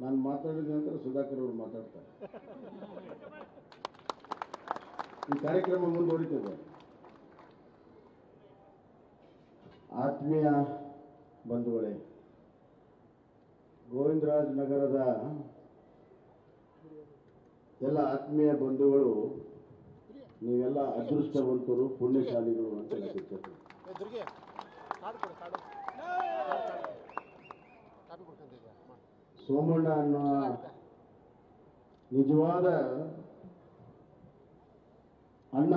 ನಾನು ಮಾತಾಡಿದ ನಂತರ ಸುಧಾಕರ್ ಅವರು ಮಾತಾಡ್ತಾರೆ ಈ ಕಾರ್ಯಕ್ರಮ ಮುಂದುವರಿತದೆ ಆತ್ಮೀಯ ಬಂಧುಗಳೇ ಗೋವಿಂದರಾಜ್ ನಗರದ ಎಲ್ಲ ಆತ್ಮೀಯ ಬಂಧುಗಳು ನೀವೆಲ್ಲ ಅದೃಷ್ಟವಂತರು ಪುಣ್ಯಶಾಲಿಗಳು ಅಂತ ಹೇಳಕ್ಕೆ ಏ ದುರ್ಗೆ ಕಾರ್ಡ್ ಕೊಡು ಕಾರ್ಡು ಕಾಪಿ ಕೊಡ್ಕೊಂತಿದ್ಯಾ ಸೋಮಣ್ಣ ಅನ್ನೋ ನಿಜವಾದ ಅಣ್ಣ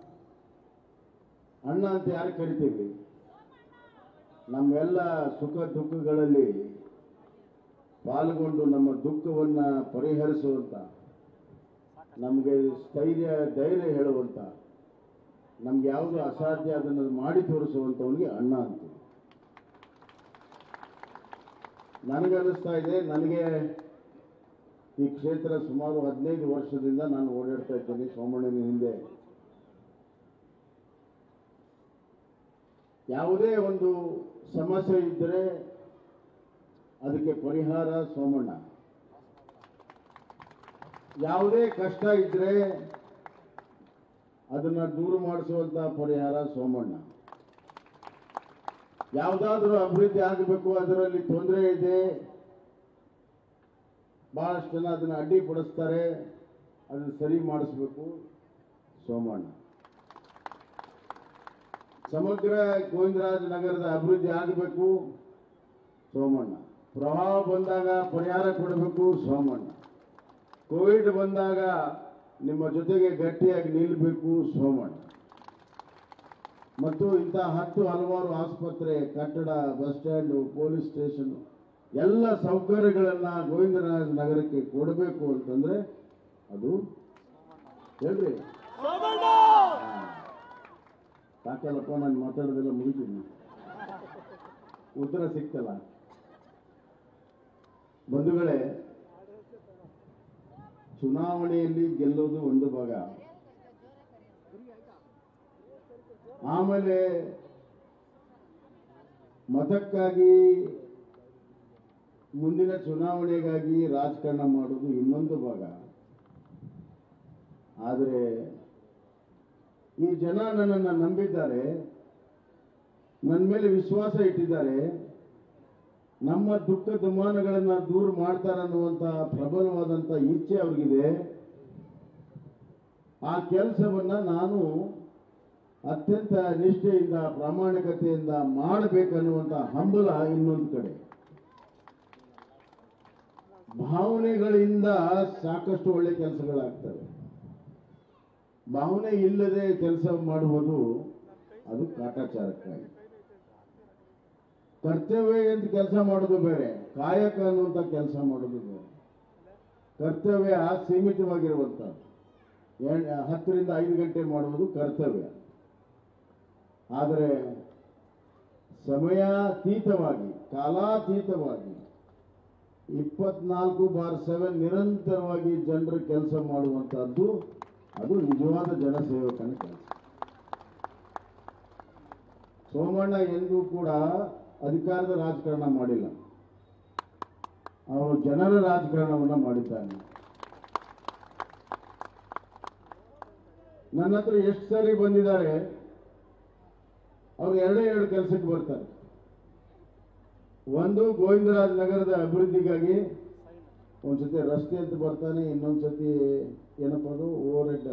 ಅಣ್ಣ ಅಂತ ಯಾರು ಕರಿತೀವಿ ನಮ್ಮೆಲ್ಲ ಸುಖ ದುಃಖಗಳಲ್ಲಿ ಪಾಲ್ಗೊಂಡು ನಮ್ಮ ದುಃಖವನ್ನ ಪರಿಹರಿಸುವಂತ ನಮಗೆ ಸ್ಥೈರ್ಯ ಧೈರ್ಯ ಹೇಳುವಂತ ನಮ್ಗೆ ಯಾವುದು ಅಸಾಧ್ಯ ಅದನ್ನು ಮಾಡಿ ತೋರಿಸುವಂಥವನಿಗೆ ಅಣ್ಣ ಅಂತೀವಿ ನನಗನ್ನಿಸ್ತಾ ಇದೆ ನನಗೆ ಈ ಕ್ಷೇತ್ರ ಸುಮಾರು ಹದಿನೈದು ವರ್ಷದಿಂದ ನಾನು ಓಡಾಡ್ತಾ ಇದ್ದೀನಿ ಸೋಮಣ್ಣನ ಹಿಂದೆ ಯಾವುದೇ ಒಂದು ಸಮಸ್ಯೆ ಇದ್ದರೆ ಅದಕ್ಕೆ ಪರಿಹಾರ ಸೋಮಣ್ಣ ಯಾವುದೇ ಕಷ್ಟ ಇದ್ರೆ ಅದನ್ನ ದೂರ ಮಾಡಿಸುವಂತ ಪರಿಹಾರ ಸೋಮಣ್ಣ ಯಾವುದಾದ್ರೂ ಅಭಿವೃದ್ಧಿ ಆಗಬೇಕು ಅದರಲ್ಲಿ ತೊಂದರೆ ಇದೆ ಬಹಳಷ್ಟು ಜನ ಅದನ್ನ ಅಡ್ಡಿಪಡಿಸ್ತಾರೆ ಅದನ್ನ ಸರಿ ಮಾಡಿಸ್ಬೇಕು ಸೋಮಣ್ಣ ಸಮಗ್ರ ಗೋವಿಂದರಾಜ ನಗರದ ಅಭಿವೃದ್ಧಿ ಆಗಬೇಕು ಸೋಮಣ್ಣ ಪ್ರವಾಹ ಬಂದಾಗ ಪರಿಹಾರ ಕೊಡಬೇಕು ಸೋಮಣ್ಣ ಕೋವಿಡ್ ಬಂದಾಗ ನಿಮ್ಮ ಜೊತೆಗೆ ಗಟ್ಟಿಯಾಗಿ ನಿಲ್ಲಬೇಕು ಸೋಮಣ್ಣ ಮತ್ತು ಇಂಥ ಹತ್ತು ಹಲವಾರು ಆಸ್ಪತ್ರೆ ಕಟ್ಟಡ ಬಸ್ ಸ್ಟ್ಯಾಂಡು ಪೊಲೀಸ್ ಸ್ಟೇಷನ್ ಎಲ್ಲ ಸೌಕರ್ಯಗಳನ್ನ ಗೋವಿಂದರಾಜ ನಗರಕ್ಕೆ ಕೊಡಬೇಕು ಅಂತಂದ್ರೆ ಅದು ಹೇಳ್ರಿ ಸಾಕಲ್ಲಪ್ಪ ನಾನು ಮಾತಾಡೋದೆಲ್ಲ ಮುಗಿತೀನಿ ಉತ್ತರ ಸಿಕ್ತಲ್ಲ ಬಂಧುಗಳೇ ಚುನಾವಣೆಯಲ್ಲಿ ಗೆಲ್ಲೋದು ಒಂದು ಭಾಗ ಆಮೇಲೆ ಮತಕ್ಕಾಗಿ ಮುಂದಿನ ಚುನಾವಣೆಗಾಗಿ ರಾಜಕಾರಣ ಮಾಡೋದು ಇನ್ನೊಂದು ಭಾಗ ಆದರೆ ಈ ಜನ ನನ್ನನ್ನು ನಂಬಿದ್ದಾರೆ ನನ್ನ ಮೇಲೆ ವಿಶ್ವಾಸ ಇಟ್ಟಿದ್ದಾರೆ ನಮ್ಮ ದುಃಖ ದುಮಾನಗಳನ್ನ ದೂರ ಮಾಡ್ತಾರನ್ನುವಂತ ಪ್ರಬಲವಾದಂತ ಇಚ್ಛೆ ಅವ್ರಿಗಿದೆ ಆ ಕೆಲಸವನ್ನ ನಾನು ಅತ್ಯಂತ ನಿಷ್ಠೆಯಿಂದ ಪ್ರಾಮಾಣಿಕತೆಯಿಂದ ಮಾಡಬೇಕನ್ನುವಂತ ಹಂಬಲ ಇನ್ನೊಂದು ಕಡೆ ಭಾವನೆಗಳಿಂದ ಸಾಕಷ್ಟು ಒಳ್ಳೆ ಕೆಲಸಗಳಾಗ್ತವೆ ಭಾವನೆ ಇಲ್ಲದೆ ಕೆಲಸ ಮಾಡುವುದು ಅದು ಕಾಟಾಚಾರಕ್ಕಾಗಿ ಕರ್ತವ್ಯ ಅಂತ ಕೆಲಸ ಮಾಡೋದು ಬೇರೆ ಕಾಯಕ ಅನ್ನುವಂಥ ಕೆಲಸ ಮಾಡೋದು ಬೇರೆ ಕರ್ತವ್ಯ ಸೀಮಿತವಾಗಿರುವಂಥದ್ದು ಏಳ್- ಹತ್ತರಿಂದ ಐದು ಗಂಟೆ ಮಾಡುವುದು ಕರ್ತವ್ಯ ಆದರೆ ಸಮಯಾತೀತವಾಗಿ ಕಾಲಾತೀತವಾಗಿ ಇಪ್ಪತ್ನಾಲ್ಕು ಬಾರ್ ಸೆವೆನ್ ನಿರಂತರವಾಗಿ ಜನರ ಕೆಲಸ ಮಾಡುವಂತಹದ್ದು ಅದು ನಿಜವಾದ ಜನಸೇವಕನ ಕೆಲಸ ಸೋಮಣ್ಣ ಎಂದೂ ಕೂಡ ಅಧಿಕಾರದ ರಾಜಕಾರಣ ಮಾಡಿಲ್ಲ ಅವರು ಜನರ ರಾಜಕಾರಣವನ್ನ ಮಾಡಿದ್ದಾನೆ ನನ್ನ ಹತ್ರ ಎಷ್ಟು ಸಾರಿ ಬಂದಿದ್ದಾರೆ ಅವ್ರು ಎರಡೇ ಎರಡು ಕೆಲಸಕ್ಕೆ ಬರ್ತಾರೆ ಒಂದು ಗೋವಿಂದರಾಜ್ ನಗರದ ಅಭಿವೃದ್ಧಿಗಾಗಿ ಒಂದ್ಸತಿ ರಸ್ತೆ ಅಂತ ಬರ್ತಾನೆ ಇನ್ನೊಂದ್ಸತಿ ಏನಪ್ಪ ಅದು ಓವರ್ ಹೆಡ್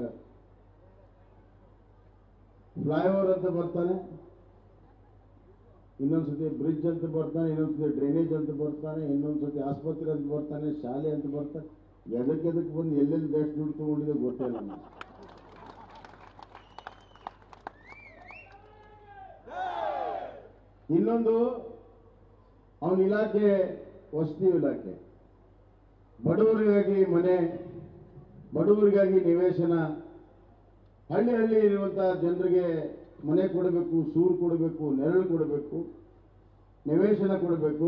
ಫ್ಲೈಓವರ್ ಅಂತ ಬರ್ತಾನೆ ಇನ್ನೊಂದ್ಸತಿ ಬ್ರಿಡ್ಜ್ ಅಂತ ಬರ್ತಾನೆ ಇನ್ನೊಂದ್ಸತಿ ಡ್ರೈನೇಜ್ ಅಂತ ಬರ್ತಾನೆ ಇನ್ನೊಂದ್ಸತಿ ಆಸ್ಪತ್ರೆ ಅಂತ ಬರ್ತಾನೆ ಶಾಲೆ ಅಂತ ಬರ್ತಾನೆ ಎದಕ್ಕೆ ಎದಕ್ಕೆ ಬಂದು ಎಲ್ಲೆಲ್ಲಿ ದೇಶ ದುಡ್ಡು ತಗೊಂಡಿದೆ ಗೊತ್ತಿಲ್ಲ ನನಗೆ ಇನ್ನೊಂದು ಅವನ ಇಲಾಖೆ ವಸತಿ ಇಲಾಖೆ ಬಡವರಿಗಾಗಿ ಮನೆ ಬಡವರಿಗಾಗಿ ನಿವೇಶನ ಹಳ್ಳಿ ಹಳ್ಳಿ ಇರುವಂತಹ ಜನರಿಗೆ ಮನೆ ಕೊಡಬೇಕು ಸೂರು ಕೊಡಬೇಕು ನೆರಳು ಕೊಡಬೇಕು ನಿವೇಶನ ಕೊಡಬೇಕು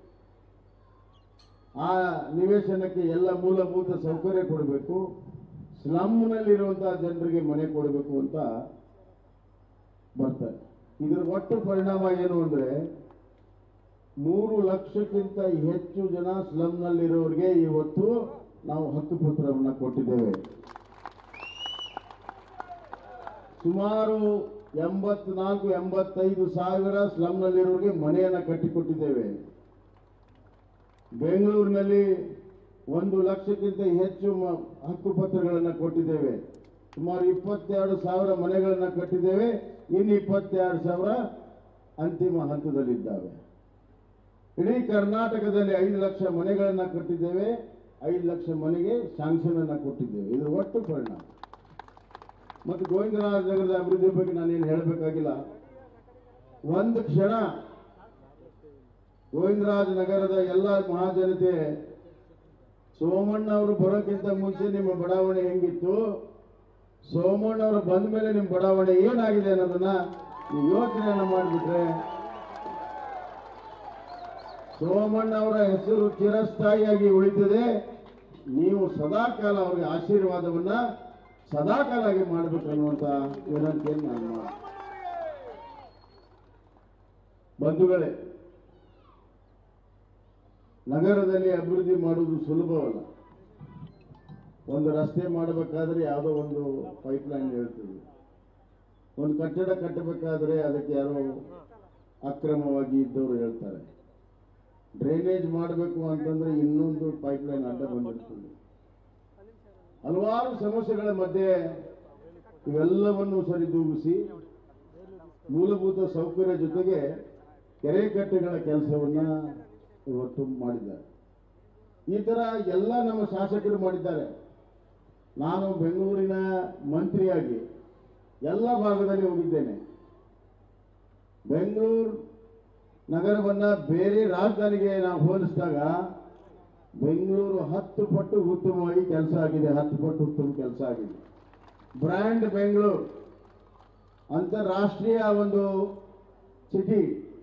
ಆ ನಿವೇಶನಕ್ಕೆ ಎಲ್ಲ ಮೂಲಭೂತ ಸೌಕರ್ಯ ಕೊಡಬೇಕು ಸ್ಲಮ್ನಲ್ಲಿರುವಂತಹ ಜನರಿಗೆ ಮನೆ ಕೊಡಬೇಕು ಅಂತ ಬರ್ತಾರೆ ಇದರ ಒಟ್ಟು ಪರಿಣಾಮ ಏನು ಅಂದ್ರೆ ಮೂರು ಲಕ್ಷಕ್ಕಿಂತ ಹೆಚ್ಚು ಜನ ಸ್ಲಮ್ನಲ್ಲಿರೋರಿಗೆ ಇವತ್ತು ನಾವು ಹಕ್ಕುಪತ್ರವನ್ನು ಕೊಟ್ಟಿದ್ದೇವೆ ಸುಮಾರು ಎಂಬತ್ನಾಲ್ಕು ಎಂಬತ್ತೈದು ಸಾವಿರ ಸ್ಲಮ್ನಲ್ಲಿರೋರಿಗೆ ಮನೆಯನ್ನು ಕಟ್ಟಿಕೊಟ್ಟಿದ್ದೇವೆ ಬೆಂಗಳೂರಿನಲ್ಲಿ ಒಂದು ಲಕ್ಷಕ್ಕಿಂತ ಹೆಚ್ಚು ಮ- ಹಕ್ಕುಪತ್ರಗಳನ್ನು ಕೊಟ್ಟಿದ್ದೇವೆ ಸುಮಾರು ಇಪ್ಪತ್ತೆರಡು ಸಾವಿರ ಮನೆಗಳನ್ನು ಕಟ್ಟಿದ್ದೇವೆ ಇನ್ನು ಇಪ್ಪತ್ತೆರಡು ಸಾವಿರ ಅಂತಿಮ ಹಂತದಲ್ಲಿದ್ದಾವೆ ಇಡೀ ಕರ್ನಾಟಕದಲ್ಲಿ ಐದು ಲಕ್ಷ ಮನೆಗಳನ್ನು ಕಟ್ಟಿದ್ದೇವೆ ಐದು ಲಕ್ಷ ಮನೆಗೆ ಶಾಂಕ್ಷನ್ ಅನ್ನು ಕೊಟ್ಟಿದ್ದೇವೆ ಇದರ ಒಟ್ಟು ಪರಿಣಾಮ ಮತ್ತು ಗೋವಿಂದರಾಜ ನಗರದ ಅಭಿವೃದ್ಧಿ ಬಗ್ಗೆ ನಾನೇನು ಹೇಳಬೇಕಾಗಿಲ್ಲ ಒಂದು ಕ್ಷಣ ಗೋವಿಂದರಾಜ ನಗರದ ಎಲ್ಲ ಮಹಾಜನತೆ ಸೋಮಣ್ಣ ಅವರು ಬರೋಕ್ಕಿಂತ ಮುಂಚೆ ನಿಮ್ಮ ಬಡಾವಣೆ ಹೆಂಗಿತ್ತು ಸೋಮಣ್ಣ ಅವರು ಬಂದ ಮೇಲೆ ನಿಮ್ಮ ಬಡಾವಣೆ ಏನಾಗಿದೆ ಅನ್ನೋದನ್ನ ನೀವು ಯೋಚನೆಯನ್ನ ಮಾಡಿಬಿಟ್ರೆ ಸೋಮಣ್ಣ ಅವರ ಹೆಸರು ಚಿರಸ್ಥಾಯಿಯಾಗಿ ಉಳಿತದೆ ನೀವು ಸದಾಕಾಲ ಅವರಿಗೆ ಆಶೀರ್ವಾದವನ್ನ ಸದಾಕಾಲ ಆಗಿ ಮಾಡಬೇಕು ಅನ್ನುವಂತ ವಿನಂತಿಯನ್ನು ನಾನು ಮಾಡ್ತೀನಿ ಬಂಧುಗಳೇ ನಗರದಲ್ಲಿ ಅಭಿವೃದ್ಧಿ ಮಾಡುವುದು ಸುಲಭವಲ್ಲ ಒಂದು ರಸ್ತೆ ಮಾಡಬೇಕಾದ್ರೆ ಯಾವುದೋ ಒಂದು ಪೈಪ್ಲೈನ್ ಹೇಳ್ತೀವಿ ಒಂದು ಕಟ್ಟಡ ಕಟ್ಟಬೇಕಾದ್ರೆ ಅದಕ್ಕೆ ಯಾರೋ ಅಕ್ರಮವಾಗಿ ಇದ್ದವರು ಹೇಳ್ತಾರೆ ಡ್ರೈನೇಜ್ ಮಾಡಬೇಕು ಅಂತಂದ್ರೆ ಇನ್ನೊಂದು ಪೈಪ್ಲೈನ್ ಅಡ್ಡ ಬಂದಿರ್ತದೆ ಹಲವಾರು ಸಮಸ್ಯೆಗಳ ಮಧ್ಯೆ ಇವೆಲ್ಲವನ್ನು ಸರಿದೂಗಿಸಿ ಮೂಲಭೂತ ಸೌಕರ್ಯ ಜೊತೆಗೆ ಕೆರೆ ಕಟ್ಟೆಗಳ ಕೆಲಸವನ್ನ ಇವತ್ತು ಮಾಡಿದ್ದಾರೆ ಈ ತರ ಎಲ್ಲ ನಮ್ಮ ಶಾಸಕರು ಮಾಡಿದ್ದಾರೆ ನಾನು ಬೆಂಗಳೂರಿನ ಮಂತ್ರಿಯಾಗಿ ಎಲ್ಲ ಭಾಗದಲ್ಲಿ ಹೋಗಿದ್ದೇನೆ ಬೆಂಗಳೂರು ನಗರವನ್ನ ಬೇರೆ ರಾಜಧಾನಿಗೆ ನಾವು ಹೋಲಿಸಿದಾಗ ಬೆಂಗಳೂರು ಹತ್ತು ಪಟ್ಟು ಉತ್ತಮವಾಗಿ ಕೆಲಸ ಆಗಿದೆ ಹತ್ತು ಪಟ್ಟು ಉತ್ತಮ ಕೆಲಸ ಆಗಿದೆ ಬ್ರ್ಯಾಂಡ್ ಬೆಂಗಳೂರು ಅಂತಾರಾಷ್ಟ್ರೀಯ ಒಂದು ಸಿಟಿ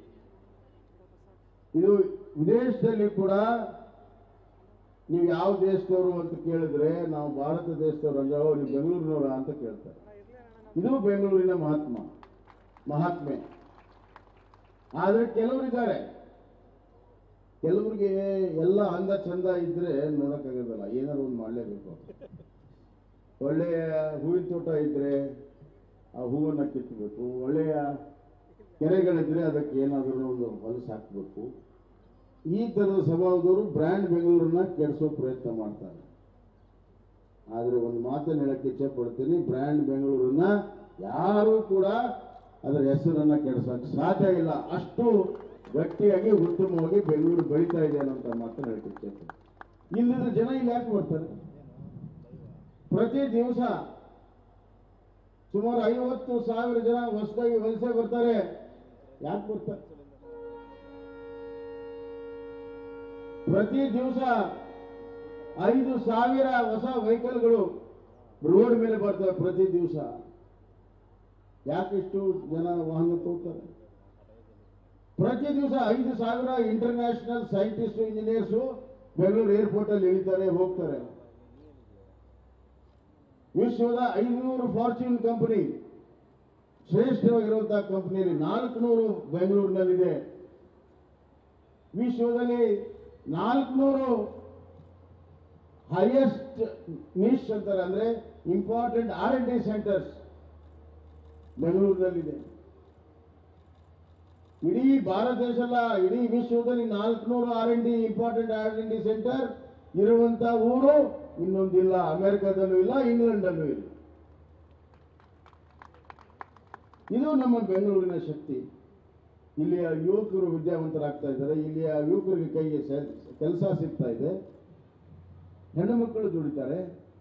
ಇದು ವಿದೇಶದಲ್ಲಿ ಕೂಡ ನೀವು ಯಾವ ದೇಶದವರು ಅಂತ ಕೇಳಿದ್ರೆ ನಾವು ಭಾರತ ದೇಶದವರು ಅಂದ್ರೆ "ಓ, ನೀವು ಬೆಂಗಳೂರಿನವರ ಅಂತ ಕೇಳ್ತಾರೆ ಇದು ಬೆಂಗಳೂರಿನ ಮಹಾತ್ಮ ಮಹಾತ್ಮೆ ಆದ್ರೆ ಕೆಲವರಿದ್ದಾರೆ ಕೆಲವರಿಗೆ ಎಲ್ಲ ಅಂದ ಚಂದ ಇದ್ರೆ ನೋಡಕ್ಕಾಗೋದಲ್ಲ ಏನಾದ್ರು ಒಂದು ಮಾಡಲೇಬೇಕು ಒಳ್ಳೆಯ ಹೂವಿನ ತೋಟ ಇದ್ರೆ ಆ ಹೂವನ್ನ ಕಿತ್ತಬೇಕು ಒಳ್ಳೆಯ ಕೆರೆಗಳಿದ್ರೆ ಅದಕ್ಕೆ ಏನಾದರೂ ಒಂದು ಹೊಲಸು ಹಾಕಬೇಕು ಈ ಥರದ ಸ್ವಭಾವದವರು ಬ್ರ್ಯಾಂಡ್ ಬೆಂಗಳೂರನ್ನ ಕೆಡಿಸೋ ಪ್ರಯತ್ನ ಮಾಡ್ತಾರೆ ಆದರೆ ಒಂದು ಮಾತನ್ನು ಹೇಳಕ್ಕೆ ಇಚ್ಛೆ ಪಡ್ತೀನಿ ಬ್ರ್ಯಾಂಡ್ ಬೆಂಗಳೂರನ್ನ ಯಾರೂ ಕೂಡ ಅದರ ಹೆಸರನ್ನ ಕೆಡಿಸೋಕೆ ಸಾಧ್ಯ ಇಲ್ಲ ಅಷ್ಟು ಗಟ್ಟಿಯಾಗಿ ಉತ್ತಮವಾಗಿ ಬೆಂಗಳೂರು ಬೆಳೀತಾ ಇದೆ ಅನ್ನೋಂಥ ಮಾತನ್ನು ಹೇಳಕ್ಕೆ ಇಚ್ಛೆ ಪಡ್ತೀನಿ ಇಲ್ಲಿನ ಜನ ಇಲ್ಲಿ ಯಾಕೆ ಬರ್ತಾರೆ ಪ್ರತಿ ದಿವಸ ಸುಮಾರು ಐವತ್ತು ಸಾವಿರ ಜನ ಹೊಸದಾಗಿ ವಲಸೆ ಬರ್ತಾರೆ ಯಾಕೆ ಬರ್ತಾರೆ ಪ್ರತಿ ದಿವಸ ಐದು ಸಾವಿರ ಹೊಸ ವೆಹಿಕಲ್ಗಳು ರೋಡ್ ಮೇಲೆ ಬರ್ತವೆ ಪ್ರತಿ ದಿವಸ ಯಾಕಿಷ್ಟು ಜನ ವಾಹನ ತಗೋತಾರೆ ಪ್ರತಿ ದಿವಸ ಐದು ಸಾವಿರ international scientist engineers Bengaluru airport ಅಲ್ಲಿ ಇಳಿತಾರೆ ಹೋಗ್ತಾರೆ ವಿಶ್ವದ ಐನೂರು ಫಾರ್ಚೂನ್ ಕಂಪನಿ ಶ್ರೇಷ್ಠವಾಗಿರುವಂತಹ ಕಂಪನಿಯಲ್ಲಿ ನಾಲ್ಕುನೂರು ಬೆಂಗಳೂರಿನಲ್ಲಿದೆ ವಿಶ್ವದಲ್ಲಿ ನಾಲ್ಕುನೂರು ಹೈಯೆಸ್ಟ್ ನಿಶ್ ಅಂತಾರೆ ಅಂದ್ರೆ important R N D centres ಬೆಂಗಳೂರಿನಲ್ಲಿದೆ ಇಡೀ ಭಾರತ ದೇಶ ಅಲ್ಲ ಇಡೀ ವಿಶ್ವದಲ್ಲಿ ನಾಲ್ಕುನೂರು R N D important R N D centre ಇರುವಂತ ಊರು ಇನ್ನೊಂದಿಲ್ಲ ಅಮೆರಿಕದಲ್ಲೂ ಇಲ್ಲ ಇಂಗ್ಲೆಂಡಲ್ಲೂ ಇಲ್ಲ ಇದು ನಮ್ಮ ಬೆಂಗಳೂರಿನ ಶಕ್ತಿ ಇಲ್ಲಿಯ ಯುವಕರು ವಿದ್ಯಾವಂತರಾಗ್ತಾ ಇದ್ದಾರೆ ಇಲ್ಲಿಯ ಯುವಕರಿಗೆ ಕೈಗೆ ಕೆಲಸ ಸಿಗ್ತಾ ಇದೆ ಹೆಣ್ಣು ಮಕ್ಕಳು ದುಡಿತಾರೆ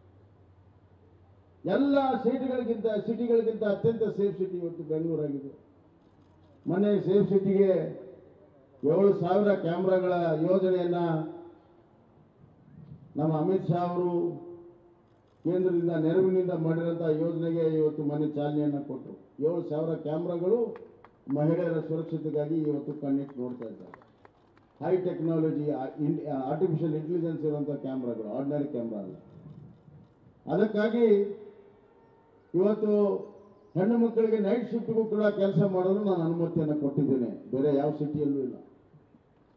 ಎಲ್ಲ ಸಿಟಿಗಳಿಗಿಂತ ಸಿಟಿಗಳಿಗಿಂತ ಅತ್ಯಂತ ಸೇಫ್ ಸಿಟಿ ಇವತ್ತು ಬೆಂಗಳೂರಾಗಿದೆ ಮೊನ್ನೆ ಸೇಫ್ ಸಿಟಿಗೆ ಏಳು ಸಾವಿರ ಕ್ಯಾಮ್ರಾಗಳ ಯೋಜನೆಯನ್ನ ನಮ್ಮ ಅಮಿತ್ ಶಾ ಅವರು ಕೇಂದ್ರದಿಂದ ನೆರವಿನಿಂದ ಮಾಡಿದಂತಹ ಯೋಜನೆಗೆ ಇವತ್ತು ಮೊನ್ನೆ ಚಾಲನೆಯನ್ನ ಕೊಟ್ಟರು ಏಳು ಸಾವಿರ ಕ್ಯಾಮ್ರಾಗಳು ಮಹಿಳೆಯರ ಸುರಕ್ಷತೆಗಾಗಿ ಇವತ್ತು ಕಣ್ಣಿಟ್ಟು ನೋಡ್ತಾ ಇದ್ದಾರೆ ಹೈ ಟೆಕ್ನಾಲಜಿ ಆರ್ಟಿಫಿಷಿಯಲ್ ಇಂಟೆಲಿಜೆನ್ಸ್ ಇರುವಂತಹ ಕ್ಯಾಮ್ರಾಗಳು ಆರ್ಡಿನರಿ ಕ್ಯಾಮ್ರಾ ಅಲ್ಲ ಅದಕ್ಕಾಗಿ ಇವತ್ತು ಹೆಣ್ಣು ಮಕ್ಕಳಿಗೆ ನೈಟ್ ಶಿಫ್ಟ್ಗೂ ಕೂಡ ಕೆಲಸ ಮಾಡಲು ನಾನು ಅನುಮತಿಯನ್ನು ಕೊಟ್ಟಿದ್ದೇನೆ ಬೇರೆ ಯಾವ ಸಿಟಿಯಲ್ಲೂ ಇಲ್ಲ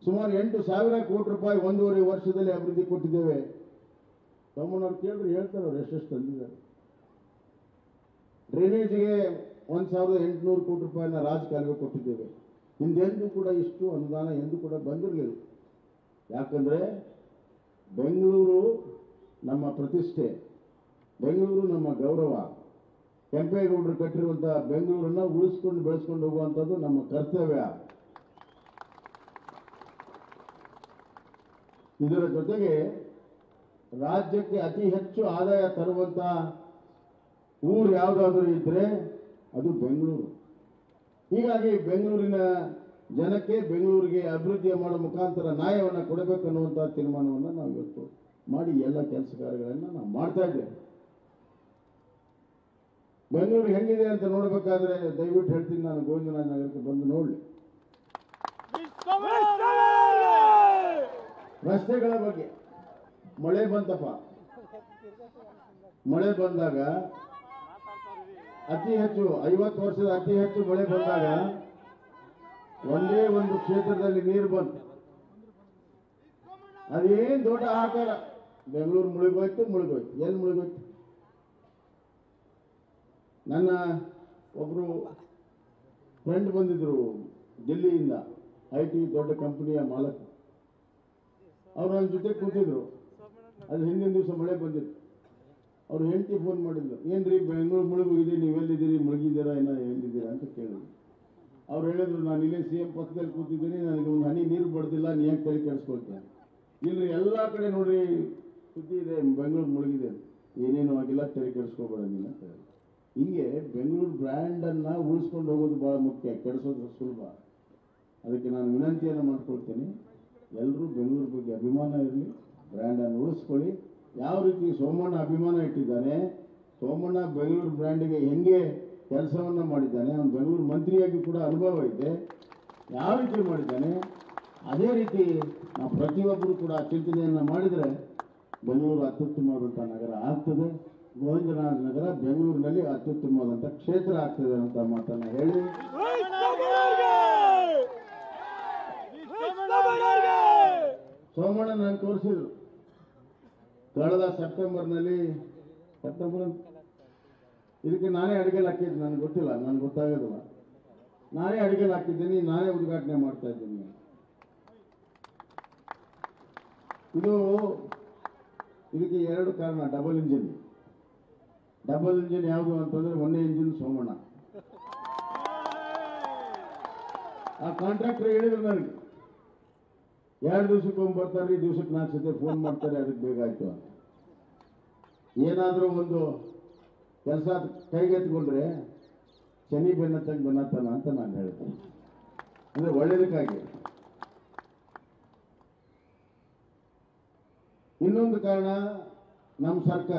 ಸುಮಾರು ಎಂಟು ಸಾವಿರ ಕೋಟಿ ರೂಪಾಯಿ ಒಂದೂವರೆ ವರ್ಷದಲ್ಲಿ ಅಭಿವೃದ್ಧಿ ಕೊಟ್ಟಿದ್ದೇವೆ ಸೋಮಣ್ಣವ್ರು ಕೇಳಿದ್ರೆ ಹೇಳ್ತಾರೆ ಅವ್ರು ಎಷ್ಟೆಷ್ಟು ತಂದಿದ್ದಾರೆ ಡ್ರೈನೇಜ್ಗೆ ಒಂದು ಸಾವಿರದ ಎಂಟುನೂರು ಕೋಟಿ ರೂಪಾಯಿನ ರಾಜಕಾಲುವೆ ಕೊಟ್ಟಿದ್ದೇವೆ ಹಿಂದೆಂದೂ ಕೂಡ ಇಷ್ಟು ಅನುದಾನ ಎಂದೂ ಕೂಡ ಬಂದಿರಲಿಲ್ಲ ಯಾಕಂದರೆ ಬೆಂಗಳೂರು ನಮ್ಮ ಪ್ರತಿಷ್ಠೆ ಬೆಂಗಳೂರು ನಮ್ಮ ಗೌರವ ಕೆಂಪೇಗೌಡರು ಕಟ್ಟಿರುವಂಥ ಬೆಂಗಳೂರನ್ನ ಉಳಿಸ್ಕೊಂಡು ಬೆಳೆಸ್ಕೊಂಡು ಹೋಗುವಂಥದ್ದು ನಮ್ಮ ಕರ್ತವ್ಯ ಇದರ ಜೊತೆಗೆ ರಾಜ್ಯಕ್ಕೆ ಅತಿ ಹೆಚ್ಚು ಆದಾಯ ತರುವಂತ ಊರು ಯಾವುದಾದ್ರೂ ಇದ್ರೆ ಅದು ಬೆಂಗಳೂರು ಹೀಗಾಗಿ ಬೆಂಗಳೂರಿನ ಜನಕ್ಕೆ ಬೆಂಗಳೂರಿಗೆ ಅಭಿವೃದ್ಧಿ ಮಾಡೋ ಮುಖಾಂತರ ನ್ಯಾಯವನ್ನು ಕೊಡಬೇಕು ಅನ್ನುವಂಥ ತೀರ್ಮಾನವನ್ನು ನಾವು ಇವತ್ತು ಮಾಡಿ ಎಲ್ಲ ಕೆಲಸ ಕಾರ್ಯಗಳನ್ನು ನಾವು ಮಾಡ್ತಾ ಇದ್ದೇವೆ ಬೆಂಗಳೂರು ಹೆಂಗಿದೆ ಅಂತ ನೋಡಬೇಕಾದ್ರೆ ದಯವಿಟ್ಟು ಹೇಳ್ತೀನಿ ನಾನು ಗೋವಿಂದರಾಜ ನಗರಕ್ಕೆ ಬಂದು ನೋಡಲಿ ರಸ್ತೆಗಳ ಬಗ್ಗೆ ಮಳೆ ಬಂತಪ್ಪ ಮಳೆ ಬಂದಾಗ ಅತಿ ಹೆಚ್ಚು ಐವತ್ತು ವರ್ಷದ ಅತಿ ಹೆಚ್ಚು ಮಳೆ ಬಂದಾಗ ಒಂದೇ ಒಂದು ಕ್ಷೇತ್ರದಲ್ಲಿ ನೀರು ಬಂತು ಅದೇನ್ ದೊಡ್ಡ ಆಕಾರ ಬೆಂಗಳೂರು ಮುಳುಗೋಯ್ತು ಮುಳುಗೋಯ್ತು ಎಲ್ಲಿ ಮುಳುಗೋಯ್ತು ನನ್ನ ಒಬ್ರು ಫ್ರೆಂಡ್ ಬಂದಿದ್ರು ದಿಲ್ಲಿಯಿಂದ ಐ ಟಿ ದೊಡ್ಡ ಕಂಪನಿಯ ಮಾಲಕ ಅವ್ರು ನನ್ನ ಜೊತೆ ಕೂತಿದ್ರು ಅದು ಹಿಂದಿನ ದಿವಸ ಮಳೆ ಬಂದಿತ್ತು ಅವ್ರು ಹೆಂಡತಿ ಫೋನ್ ಮಾಡಿದ್ರು ಏನ್ರಿ ಬೆಂಗಳೂರು ಮುಳುಗೋಗಿದೆ ನೀವೆಲ್ಲಿದ್ದೀರಿ ಮುಳುಗಿದ್ದೀರಾ ಏನೋ ಎಲ್ಲಿದ್ದೀರಾ ಅಂತ ಕೇಳಿದ್ರು ಅವ್ರು ಹೇಳಿದ್ರು ನಾನು ಇಲ್ಲೇ ಸಿ ಎಂ ಪಕ್ಕದಲ್ಲಿ ಕೂತಿದ್ದೀನಿ ನನಗೆ ಒಂದು ಹನಿ ನೀರು ಬಡ್ದಿಲ್ಲ ನೀ ಯಾಕೆ ತಲೆ ಕೆಡಿಸ್ಕೊಳ್ತೇನೆ ಇಲ್ರಿ ಎಲ್ಲ ಕಡೆ ನೋಡ್ರಿ ಸುದ್ದಿ ಇದೆ ಬೆಂಗಳೂರು ಮುಳುಗಿದೆ ಅಂತ. ಏನೇನು ಆಗಿಲ್ಲ ತಲೆ ಕೆಡಿಸ್ಕೋಬೇಡ ನೀನು ಅಂತ ಹೇಳಿದ್ರು ಹಿಂಗೆ ಬೆಂಗಳೂರು ಬ್ರ್ಯಾಂಡನ್ನು ಉಳಿಸ್ಕೊಂಡು ಹೋಗೋದು ಭಾಳ ಮುಖ್ಯ ಕೆಡಿಸೋದು ಸುಲಭ ಅದಕ್ಕೆ ನಾನು ವಿನಂತಿಯನ್ನು ಮಾಡ್ಕೊಳ್ತೇನೆ ಎಲ್ಲರೂ ಬೆಂಗಳೂರು ಬಗ್ಗೆ ಅಭಿಮಾನ ಇರಲಿ ಬ್ರ್ಯಾಂಡನ್ನು ಉಳಿಸ್ಕೊಳ್ಳಿ ಯಾವ ರೀತಿ ಸೋಮಣ್ಣ ಅಭಿಮಾನ ಇಟ್ಟಿದ್ದಾನೆ ಸೋಮಣ್ಣ ಬೆಂಗಳೂರು ಬ್ರ್ಯಾಂಡಿಗೆ ಹೆಂಗೆ ಕೆಲಸವನ್ನು ಮಾಡಿದ್ದಾನೆ ಅವನು ಬೆಂಗಳೂರು ಮಂತ್ರಿಯಾಗಿ ಕೂಡ ಅನುಭವ ಇದೆ ಯಾವ ರೀತಿ ಮಾಡಿದ್ದಾನೆ ಅದೇ ರೀತಿ ನಾವು ಪ್ರತಿಯೊಬ್ಬರು ಕೂಡ ಚಿಂತನೆಯನ್ನು ಮಾಡಿದರೆ ಬೆಂಗಳೂರು ಅತ್ಯುತ್ತಮವಾದಂಥ ನಗರ ಆಗ್ತದೆ ಗೋವಿಂದರಾಜ ನಗರ ಬೆಂಗಳೂರಿನಲ್ಲಿ ಅತ್ಯುತ್ತಮವಾದಂಥ ಕ್ಷೇತ್ರ ಆಗ್ತದೆ ಅಂತ ಮಾತನ್ನು ಹೇಳಿ ಸೋಮಣ್ಣ ನಾನು ತೋರಿಸಿದ್ರು ಕಳೆದ ಸೆಪ್ಟೆಂಬರ್ನಲ್ಲಿ ಸೆಪ್ಟೆಂಬರ್ ಇದಕ್ಕೆ ನಾನೇ ಅಡಿಗೆಲ್ ಹಾಕಿದ್ದು ನನಗೆ ಗೊತ್ತಿಲ್ಲ ನನಗೆ ಗೊತ್ತಾಗೋದಿಲ್ಲ ನಾನೇ ಅಡಿಗೆಲ್ ಹಾಕಿದ್ದೀನಿ ನಾನೇ ಉದ್ಘಾಟನೆ ಮಾಡ್ತಾ ಇದ್ದೀನಿ ಇದು ಇದಕ್ಕೆ ಎರಡು ಕಾರಣ ಡಬಲ್ ಇಂಜಿನ್ ಡಬಲ್ ಇಂಜಿನ್ ಯಾವುದು ಅಂತಂದ್ರೆ ಒಂದೇ ಇಂಜಿನ್ ಸೋಮಣ್ಣ ಆ ಕಾಂಟ್ರಾಕ್ಟರ್ ಹೇಳಿದ್ರು ನನಗೆ ಎರಡು ದಿವಸಕ್ಕೊಮ್ಮೆ ಬರ್ತಾರೆ ಈ ದಿವಸಕ್ಕೆ ನಾಲ್ಕು ಸತಿ ಫೋನ್ ಮಾಡ್ತಾರೆ ಅದಕ್ಕೆ ಬೇಕಾಯ್ತು ಅಂತ ಏನಾದರೂ ಒಂದು ಕೆಲಸ ಕೈಗೆತ್ಕೊಂಡ್ರೆ ಶನಿ ಬೆನ್ನತ್ತಂಗೆ ಬೆನ್ನತ್ತನ ಅಂತ ನಾನು ಹೇಳ್ತೇನೆ ಅಂದರೆ ಒಳ್ಳೇದಕ್ಕಾಗಿ ಇನ್ನೊಂದು ಕಾರಣ ನಮ್ಮ ಸರ್ಕಾರ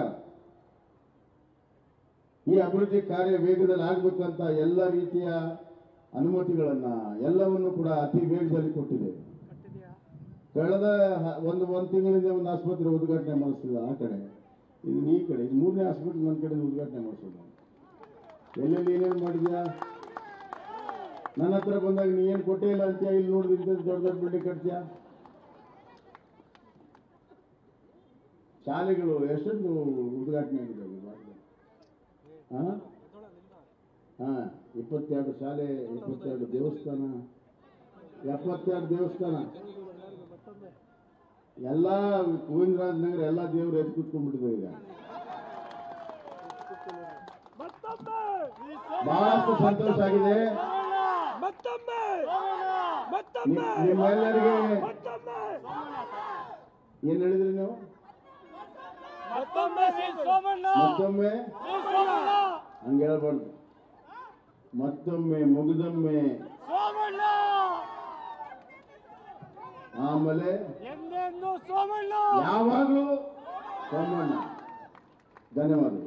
ಈ ಅಭಿವೃದ್ಧಿ ಕಾರ್ಯ ವೇಗದಲ್ಲಿ ಆಗಬೇಕಂತ ಎಲ್ಲ ರೀತಿಯ ಅನುಮತಿಗಳನ್ನ ಎಲ್ಲವನ್ನು ಕೂಡ ಅತಿ ವೇಗದಲ್ಲಿ ಕೊಟ್ಟಿದೆ ಕಳೆದ ಹ- ಒಂದು ಒಂದು ತಿಂಗಳಿಂದ ಒಂದು ಆಸ್ಪತ್ರೆ ಉದ್ಘಾಟನೆ ಮಾಡಿಸ್ತಿದ್ದ ಆ ಕಡೆ ಇದು ಈ ಕಡೆ ಇದು ಮೂರನೇ ಆಸ್ಪತ್ರೆ ನನ್ನ ಕಡೆ ಉದ್ಘಾಟನೆ ಮಾಡಿಸೋದು ನಾನು ಎಲ್ಲೆಲ್ಲಿ ಏನೇನು ಮಾಡಿದ್ಯಾ ನನ್ನ ಹತ್ರ ಬಂದಾಗ ನೀ ಏನು ಕೊಟ್ಟೇ ಇಲ್ಲ ಅಂತೀಯ ಇಲ್ಲಿ ನೋಡಿದ್ರೆ ಇಂಥದ್ದು ದೊಡ್ಡ ದೊಡ್ಡ ಬಿಲ್ಡಿಂಗ್ ಕಟ್ತೀಯಾ ಶಾಲೆಗಳು ಎಷ್ಟೊಂದು ಉದ್ಘಾಟನೆ ಆಗಿದೆ ಹಾ ಹಾ ಇಪ್ಪತ್ತೆರಡು ಶಾಲೆ ಇಪ್ಪತ್ತೆರಡು ದೇವಸ್ಥಾನ ಎಪ್ಪತ್ತೆರಡು ದೇವಸ್ಥಾನ ಎಲ್ಲ ಗೋವಿಂದರಾಜ ನಗರ ಎಲ್ಲ ದೇವರು ಎದ್ದು ಕೂತ್ಕೊಂಡ್ಬಿಟ್ಟಿದೆ ಈಗ ಬಹಳಷ್ಟು ಸಂತೋಷ ಆಗಿದೆ ಮತ್ತೊಮ್ಮೆ ನಿ- ಮತ್ತೊಮ್ಮೆ ನಿಮ್ಮೆಲ್ಲರಿಗೆ ಮತ್ತೊಮ್ಮೆ ಏನ್ ಹೇಳಿದ್ರಿ ನೀವು ಮತ್ತೊಮ್ಮೆ ಶ್ರೀ ಸೋಮಣ್ಣ ಮತ್ತೊಮ್ಮೆ ಶ್ರೀ ಸೋಮಣ್ಣ ಹಂಗೆ ಹೇಳ್ಬಾರ್ದು ಮತ್ತೊಮ್ಮೆ ಮುಗಿದೊಮ್ಮೆ ಸೋಮಣ್ಣ ಆಮೇಲೆ ಎಂದೆಂದು ಸೋಮಣ್ಣ ಯಾವಾಗಲೂ ಸೋಮಣ್ಣ ಧನ್ಯವಾದಗಳು